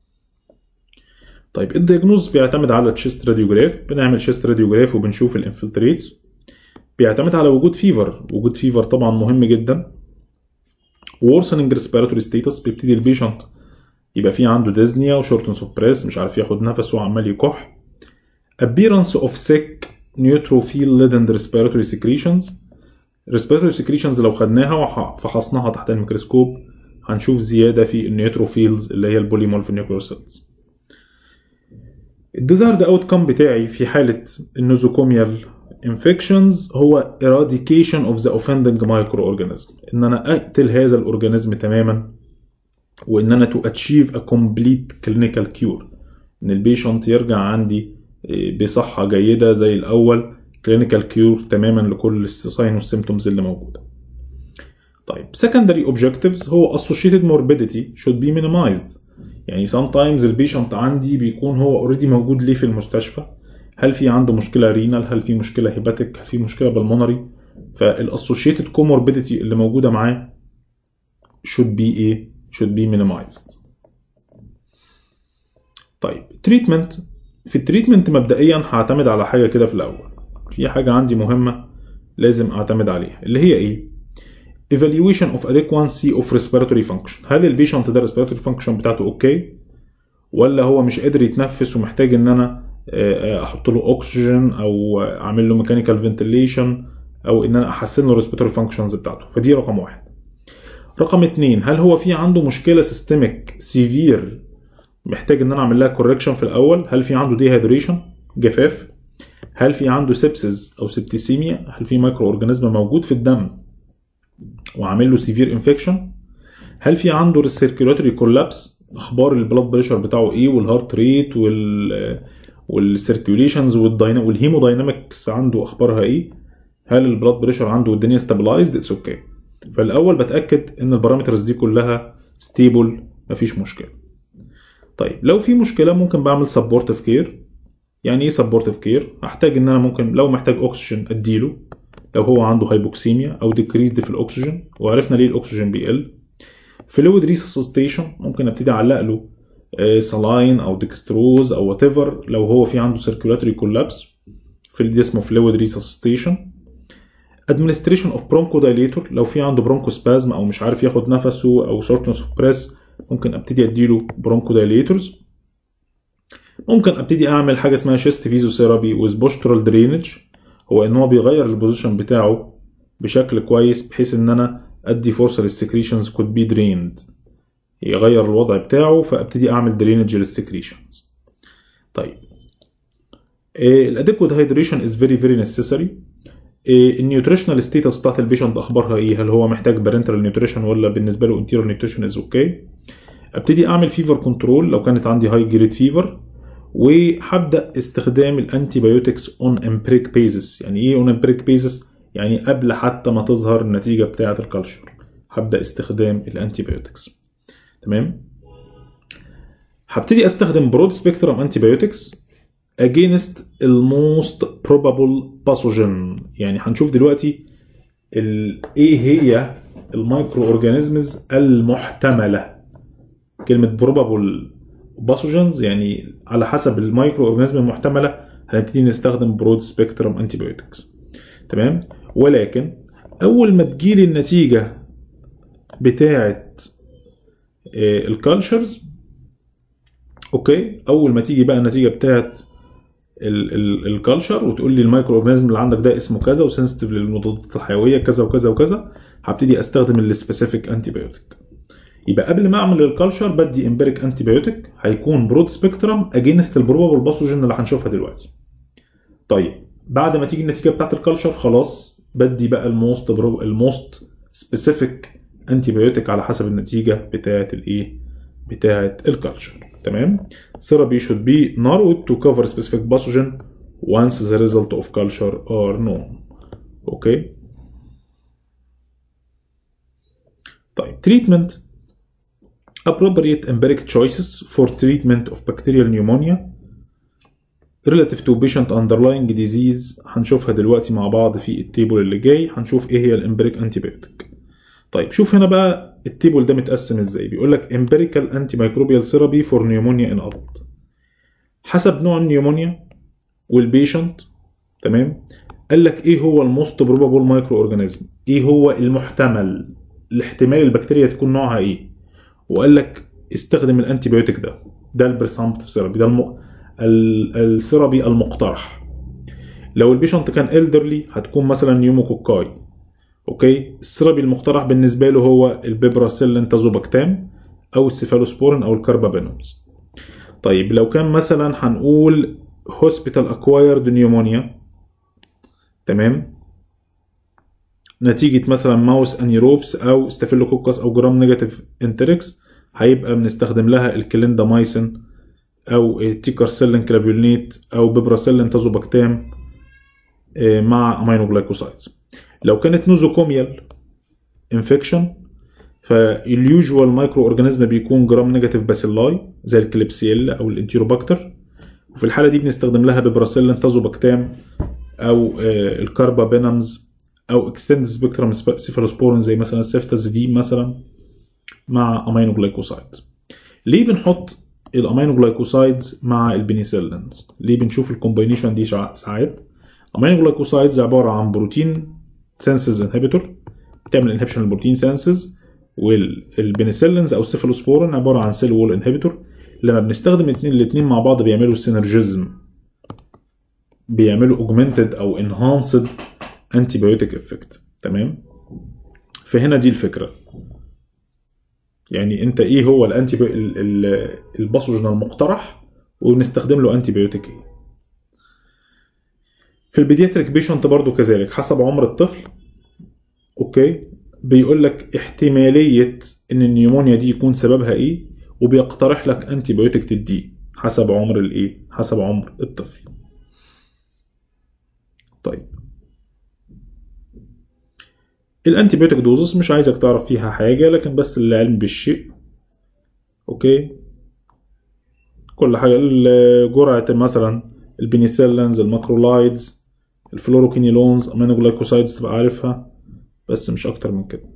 طيب الدياجنوز بيعتمد على تشيست راديوجراف بنعمل تشيست راديوجراف وبنشوف الانفلتريتس بيعتمد على وجود فيفر وجود فيفر طبعا مهم جدا worsening respiratory status بيبتدي البيشنت يبقى في عنده ديزنيا وشورتنس اوف بريس مش عارف ياخد نفس وعمال يكح appearance of sick neutrophil laden respiratory secretions respiratory secretions لو خدناها وفحصناها تحت الميكروسكوب هنشوف زيادة في النيوتروفيلز اللي هي البوليمورف نيوكلير سيلز الديزايرد اوت كم بتاعي في حالة النوزوكوميال infections هو eradication of the offending microorganism ان انا اقتل هذا الاورجانيزم تماما وان انا to achieve a complete clinical cure ان البيشنت يرجع عندي بصحة جيدة زي الاول clinical cure تماما لكل الساين والسيمتومز اللي موجودة طيب secondary objectives هو associated morbidity should be minimized يعني sometimes البيشنت عندي بيكون هو اوريدي موجود ليه في المستشفى هل في عنده مشكله رينال هل في مشكله هيباتيك هل في مشكله بالمونري فالاسوشيتد كوموربيديتي اللي موجوده معاه should be ايه should be minimized طيب تريتمنت في التريتمنت مبدئيا هعتمد على حاجه كده في الاول في حاجه عندي مهمه لازم اعتمد عليها اللي هي ايه evaluation of adequacy of respiratory function هل البيشنت ده respiratory function بتاعته اوكي ولا هو مش قادر يتنفس ومحتاج ان انا احط له اكسجين او اعمل له ميكانيكال فنتيليشن او ان انا احسن له الريسبيرتوري فانكشنز بتاعته فدي رقم واحد رقم اتنين هل هو في عنده مشكله سيستميك سيفير محتاج ان انا اعمل لها كوركشن في الاول هل في عنده ديهيدريشن جفاف هل في عنده سيبسز او سبتيسيميا هل في مايكرو اورجانيزم موجود في الدم وعامل له سيفير انفكشن هل في عنده ريسيركيولاتوري كولابس اخبار البلاد بريشر بتاعه ايه والهارت ريت وال والسيركيوليشنز والهيموداينامكس عنده اخبارها ايه هل البلاد بريشر عنده والدنيا ستابلايزد اتس اوكي فالاول بتاكد ان البارامترز دي كلها ستيبل مفيش مشكله طيب لو في مشكله ممكن بعمل سبورتيف كير يعني ايه سبورتيف كير هحتاج ان انا ممكن لو محتاج اكسجين اديله لو هو عنده هايبوكسيميا او ديكريزد في الاكسجين وعرفنا ليه الاكسجين بيقل فلويد ريسسيتيشن ممكن ابتدي اعلق له سلاين او ديكستروز او وات ايفر لو هو في عنده سيركيولاتوري كولابس في دي اسمه فلويد ريسسيتيشن ادمنستريشن اوف برونكو دايليتور لو في عنده برونكو سبازم او مش عارف ياخد نفسه او شورتنس اوف بريس ممكن ابتدي اديله برونكو دايليتورز ممكن ابتدي اعمل حاجه اسمها شيست فيزوثيرابي ويز بوسترال درينج هو ان هو بيغير البوزيشن بتاعه بشكل كويس بحيث ان انا ادي فرصه للسكريشنز كود بي دريند يغير الوضع بتاعه فابتدي اعمل درينج للسكريشنز طيب الاديكوت هايدريشن از فيري فيري نيسيسري النيوتريشنال ستيتس بتاعت البيشنت اخبارها ايه هل هو محتاج بارنتال نيوتريشن ولا بالنسبه له انتيريور نيوتريشن از اوكي ابتدي اعمل فيفر كنترول لو كانت عندي هاي جريد فيفر وهبدا استخدام الانتي بايوتكس اون امبريك بيزس يعني ايه اون امبريك بيزس يعني قبل حتى ما تظهر النتيجه بتاعه الكالشر هبدا استخدام الانتي بايوتكس تمام هبتدي استخدم برود سبيكترم انتي بايوتكس against الموست probable pathogen يعني هنشوف دلوقتي ال... ايه هي المايكرو اورجانيزمز المحتمله كلمه probable pathogens يعني على حسب المايكرو اورجانيزم المحتمله هنبتدي نستخدم برود سبيكترم انتي بايوتكس تمام ولكن اول ما تجيلي النتيجه بتاعه الكالتشرز اوكي اول ما تيجي بقى النتيجه بتاعت الكالتشر وتقول لي المايكرو اورجانيزم اللي عندك ده اسمه كذا وسنسيتيف للمضادات الحيويه كذا وكذا وكذا هبتدي استخدم السبيسيفيك انتي بايوتيك يبقى قبل ما اعمل الكالتشر بدي امبيريك انتي بايوتيك هيكون برود سبيكترم اجينست البروبابل باثوجين اللي هنشوفها دلوقتي طيب بعد ما تيجي النتيجه بتاعت الكالتشر خلاص بدي بقى الموست الموست سبيسيفيك انتي بايوتيك على حسب النتيجه بتاعت الايه بتاعت الكالتشر تمام therapy should be narrowed to cover specific pathogen once the result of culture are known اوكي طيب treatment appropriate empiric choices for treatment of bacterial pneumonia relative to patient underlying disease هنشوفها دلوقتي مع بعض في التيبل اللي جاي هنشوف ايه هي الامبريك انتيبيوتيك طيب شوف هنا بقى التيبل ده متقسم ازاي بيقول لك empirical antimicrobial therapy for pneumonia in adult حسب نوع النيومونيا والبيشنت تمام قال لك ايه هو الموست بروبابل مايكرو اورجانيزم ايه هو المحتمل الاحتمال البكتيريا تكون نوعها ايه وقال لك استخدم الانتيبيوتيك ده ده البرسامبتيف ثيرابي ده الم... الثيرابي المقترح لو البيشنت كان الدرلي هتكون مثلا نيوموكوكاي اوكي الثيرابي المقترح بالنسبه له هو البيبراسيلين تازوباكتام او السيفالوسبورين او الكاربابينومز طيب لو كان مثلا هنقول هوسبيتال اكوايرد نيومونيا تمام نتيجة مثلا ماوس انيروبس او ستافيلوكوكس او جرام نيجاتيف انتريكس هيبقى بنستخدم لها الكليندامايسين او تيكرسيلين كلافيولينيت او بيبراسيلين تازوباكتام مع امينوجلايكوسايدز لو كانت نوزوكوميال انفكشن فاليوجوال مايكرو اورجانيزم بيكون جرام نيجاتيف باسيلاي زي الكليبسيلا او الانتيروباكتر وفي الحاله دي بنستخدم لها بيبراسيلين تازوباكتام او الكاربابينمز او اكستند سبيكترم سيفالوسبورين زي مثلا السيفتازيدين مثلا مع امينو جلايكوسايد ليه بنحط الامينو جلايكوسايدز مع البنيسيلينز ليه بنشوف الكومباينيشن دي ساعات امينو جلايكوسايدز عباره عن بروتين سنسز انهبيتور بتعمل انهبيشن للبروتين سنسز والبنسلينز او السيفالوسبورين عباره عن سيل وول انهبيتور لما بنستخدم الاثنين الاثنين مع بعض بيعملوا سينرجيزم بيعملوا اوجمنتد او انهانسد انتي بايوتيك افكت تمام فهنا دي الفكره يعني انت ايه هو الانتي الباثوجين المقترح ونستخدم له انتي بايوتيك ايه في البيدياتريك بيشنت برضو كذلك حسب عمر الطفل اوكي بيقول لك احتماليه ان النيومونيا دي يكون سببها ايه وبيقترح لك انتي بايوتيك تديه حسب عمر الايه حسب عمر الطفل طيب الانتي بايوتيك دوزس مش عايزك تعرف فيها حاجه لكن بس العلم بالشيء اوكي كل حاجه جرعه مثلا البنيسيلينز الماكرولايدز الفلوروكينيلونز امينوجلايكوسايدز تبقى عارفها بس مش اكتر من كده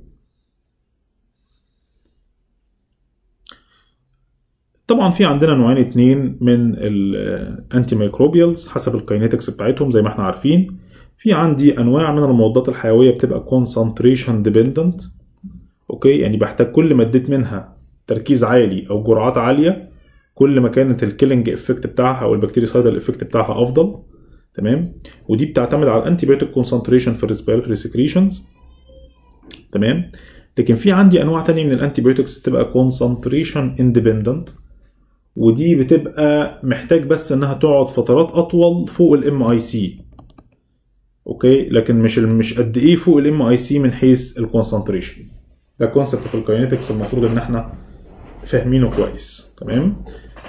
طبعا في عندنا نوعين اتنين من الانتي ميكروبيالز حسب الكاينيتكس بتاعتهم زي ما احنا عارفين في عندي انواع من المضادات الحيويه بتبقى كونسنتريشن ديبندنت اوكي يعني بحتاج كل ما اديت منها تركيز عالي او جرعات عاليه كل ما كانت الكيلينج افكت بتاعها او البكتيريسايدال افكت بتاعها افضل تمام ودي بتعتمد على الانتي بايوتيك كونسنتريشن في الريسبيراتوري سكريشنز تمام لكن في عندي انواع تانية من الانتي بايوتكس بتبقى كونسنتريشن اندبندنت ودي بتبقى محتاج بس انها تقعد فترات اطول فوق الام اي سي اوكي لكن مش مش قد ايه فوق الام اي سي من حيث الكونسنتريشن ده كونسبت في الكاينetics المفروض ان احنا فاهمينه كويس تمام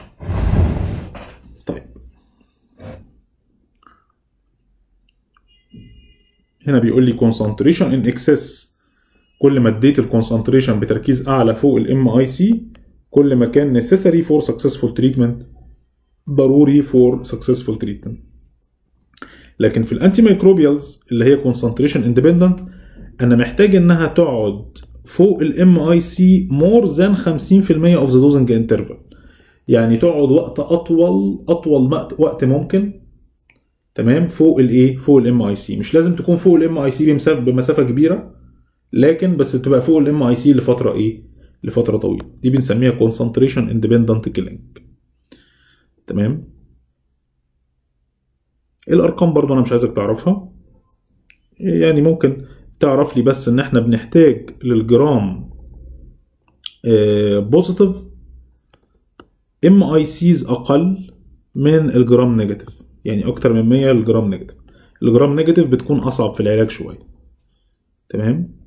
طيب هنا بيقول لي concentration in excess كل ما اديت الكونسنتريشن بتركيز اعلى فوق الام اي سي كل ما كان necessary for successful treatment ضروري for successful treatment لكن في الانتي ميكروبيالز اللي هي concentration independent انا محتاج انها تقعد فوق الام اي سي مور ذان 50% اوف ذا دوزنج انترفال يعني تقعد وقت اطول اطول وقت ممكن تمام فوق الايه فوق الام اي سي مش لازم تكون فوق الام اي سي بمسافه كبيره لكن بس تبقى فوق الام اي سي لفتره ايه لفتره طويله دي بنسميها كونسنتريشن اندبندنت كيلينج تمام الارقام برضو انا مش عايزك تعرفها يعني ممكن تعرف لي بس ان احنا بنحتاج للجرام بوزيتيف ام اي سيز اقل من الجرام نيجاتيف يعني اكتر من 100 للجرام نيجاتيف الجرام نيجاتيف بتكون اصعب في العلاج شويه تمام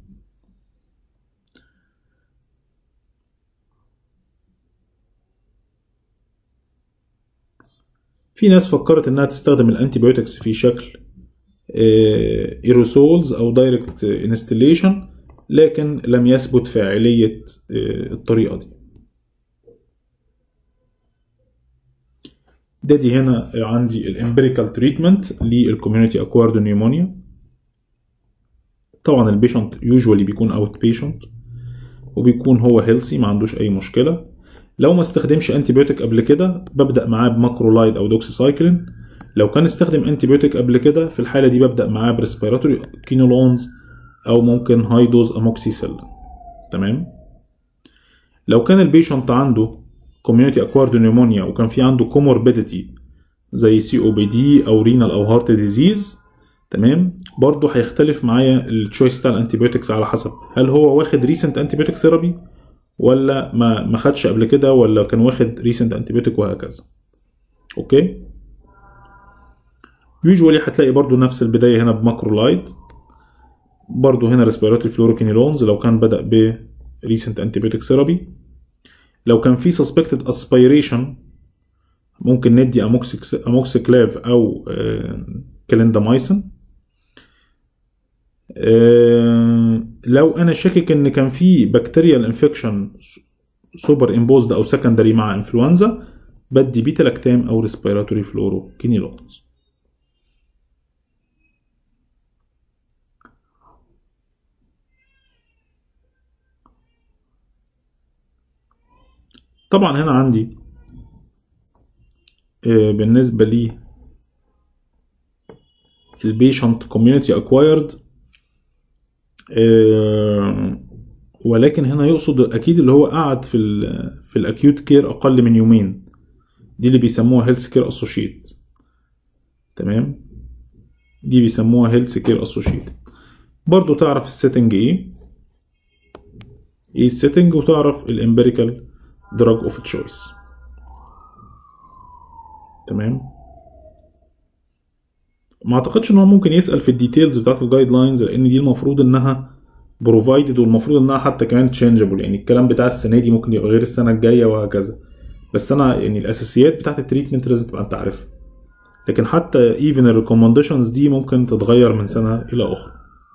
في ناس فكرت انها تستخدم الانتي بايوتكس في شكل ايروسولز او دايركت انستليشن لكن لم يثبت فاعليه الطريقه دي ده دي هنا عندي الامبيريكال تريتمنت للكوميونتي اكوارد نيومونيا طبعا البيشنت يوجوالي بيكون اوت بيشنت وبيكون هو هيلسي ما عندوش اي مشكله لو ما استخدمش انتي بيوتيك قبل كده ببدا معاه بماكرولايد او دوكسيسايكلين لو كان استخدم انتي بيوتيك قبل كده في الحاله دي ببدا معاه بريسبيراتوري كينولونز او ممكن هاي دوز اموكسيسيلين تمام لو كان البيشنت عنده كوميونتي اكوارد نيومونيا وكان في عنده كوموربيديتي زي سي او بي دي او رينال او هارت ديزيز تمام برضه هيختلف معايا التشويس بتاع الانتيبيوتكس على حسب هل هو واخد ريسنت انتيبيوتيك ثيرابي ولا ما ما خدش قبل كده ولا كان واخد ريسنت انتيبيوتيك وهكذا اوكي يوجوالي هتلاقي برضو نفس البدايه هنا بماكرولايد برضو هنا ريسبيراتوري فلوروكينيلونز لو كان بدا ب ريسنت انتيبيوتيك ثيرابي لو كان في سسبكتد اسبيريشن ممكن ندي اموكسيك اموكسيكلاف او كليندامايسين لو انا شاكك ان كان في بكتيريال انفكشن سوبر امبوزد او سكندري مع انفلونزا بدي بيتا لاكتام او ريسبيراتوري فلورو كينيلونز طبعا هنا عندي بالنسبة لي البيشنت كوميونتي اكوايرد ولكن هنا يقصد اكيد اللي هو قعد في ال في الاكيوت كير اقل من يومين دي اللي بيسموها هيلث كير اسوشيت تمام دي بيسموها هيلث كير اسوشيت برضو تعرف السيتنج ايه ايه السيتنج وتعرف الامبيريكال دراج اوف تشويس تمام ما اعتقدش ان هو ممكن يسال في الديتيلز بتاعت الجايد لاينز لان دي المفروض انها بروفايدد والمفروض انها حتى كمان تشينجبل يعني الكلام بتاع السنه دي ممكن يبقى غير السنه الجايه وهكذا بس انا يعني الاساسيات بتاعت التريتمنت لازم تبقى انت عارفها لكن حتى ايفن الريكومنديشنز دي ممكن تتغير من سنه الى اخرى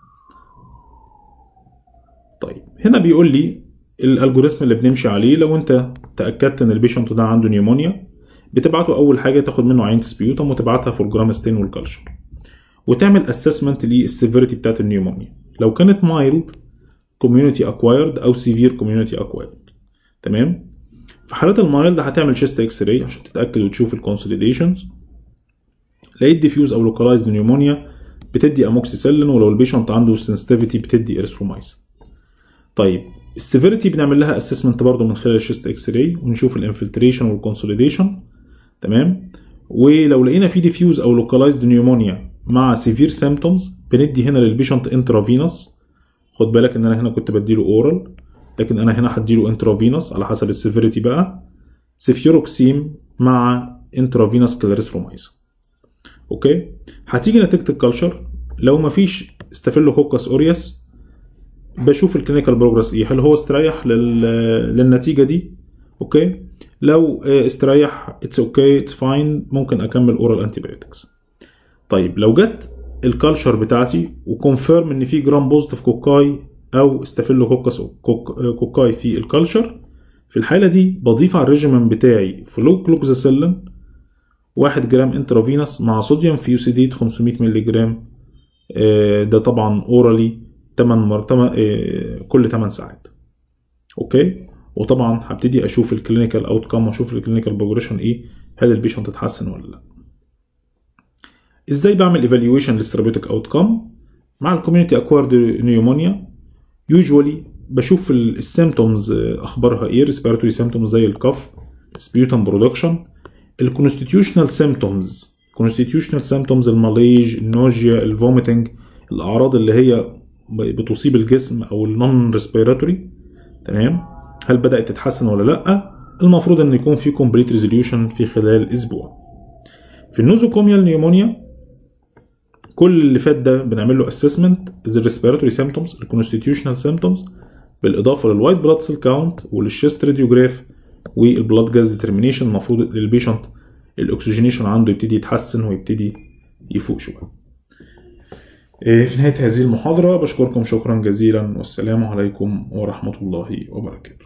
طيب هنا بيقول لي الالجوريزم اللي بنمشي عليه لو انت تاكدت ان البيشنت ده عنده نيومونيا بتبعته اول حاجه تاخد منه عينه سبيوتم وتبعتها في الجرام ستين والكالشر وتعمل اسسمنت للسيفيريتي بتاعت النيومونيا لو كانت مايلد كوميونتي اكوايرد او سيفير كوميونتي اكوايرد تمام في حالات المايلد هتعمل شيست اكس راي عشان تتاكد وتشوف الكونسوليديشنز لقيت ديفيوز او لوكالايزد نيومونيا بتدي اموكسيسيلين ولو البيشنت عنده سنسيتيفيتي بتدي اريثرومايسين طيب السيفيريتي بنعمل لها اسسمنت برضه من خلال الشيست اكس راي ونشوف الانفلتريشن والكونسوليديشن تمام ولو لقينا في ديفيوز او لوكالايزد نيومونيا مع سيفير سيمتومز بندي هنا للبيشنت انترافينوس خد بالك ان انا هنا كنت بديله اورال لكن انا هنا هديله انترافينوس على حسب السيفيريتي بقى سيفيوروكسيم مع انترافينوس كلاريثرومايسين اوكي هتيجي نتيجه الكالشر لو مفيش ستافيلوكوكس اوريوس بشوف الكلينيكال بروجرس ايه هل هو استريح لل... للنتيجه دي اوكي لو استريح اتس اوكي اتس فاين ممكن اكمل اورال انتي بايوتكس طيب لو جت الكالشر بتاعتي وكونفيرم ان في جرام بوزيتيف كوكاي او ستافيلوكوكس كوك... كوكاي في الكالشر في الحاله دي بضيف على الريجيمن بتاعي فلو كلوكزاسيلين 1 جرام انترافينوس مع صوديوم فيوسيديت 500 مللي جرام ده طبعا اورالي 8 مر 8 كل 8 ساعات اوكي وطبعا هبتدي اشوف الكلينيكال اوت كام واشوف الكلينيكال بروجريشن ايه هل البيشنت اتحسن ولا لا ازاي بعمل ايفالويشن للثيرابيوتيك اوت كام مع الكوميونتي اكوارد نيومونيا يوجوالي بشوف السيمتومز اخبارها ايه ريسبيراتوري سيمتومز زي الكف سبيوتم برودكشن الكونستيتيوشنال سيمتومز كونستيتيوشنال سيمتومز الماليج النوجيا الفوميتنج الاعراض اللي هي بتصيب الجسم او النون ريسبيراتوري تمام هل بدات تتحسن ولا لا المفروض ان يكون في كومبليت ريزوليوشن في خلال اسبوع في النوزوكوميال نيومونيا كل اللي فات ده بنعمل له اسسمنت الريسبيراتوري سيمتومز الكونستيتيوشنال سيمتومز بالاضافه للوايت بلاد سيل كاونت وللشيست راديوجراف والبلاد جاز ديترمينيشن المفروض للبيشنت الاكسجينيشن عنده يبتدي يتحسن ويبتدي يفوق شويه في نهايه هذه المحاضره بشكركم شكرا جزيلا والسلام عليكم ورحمه الله وبركاته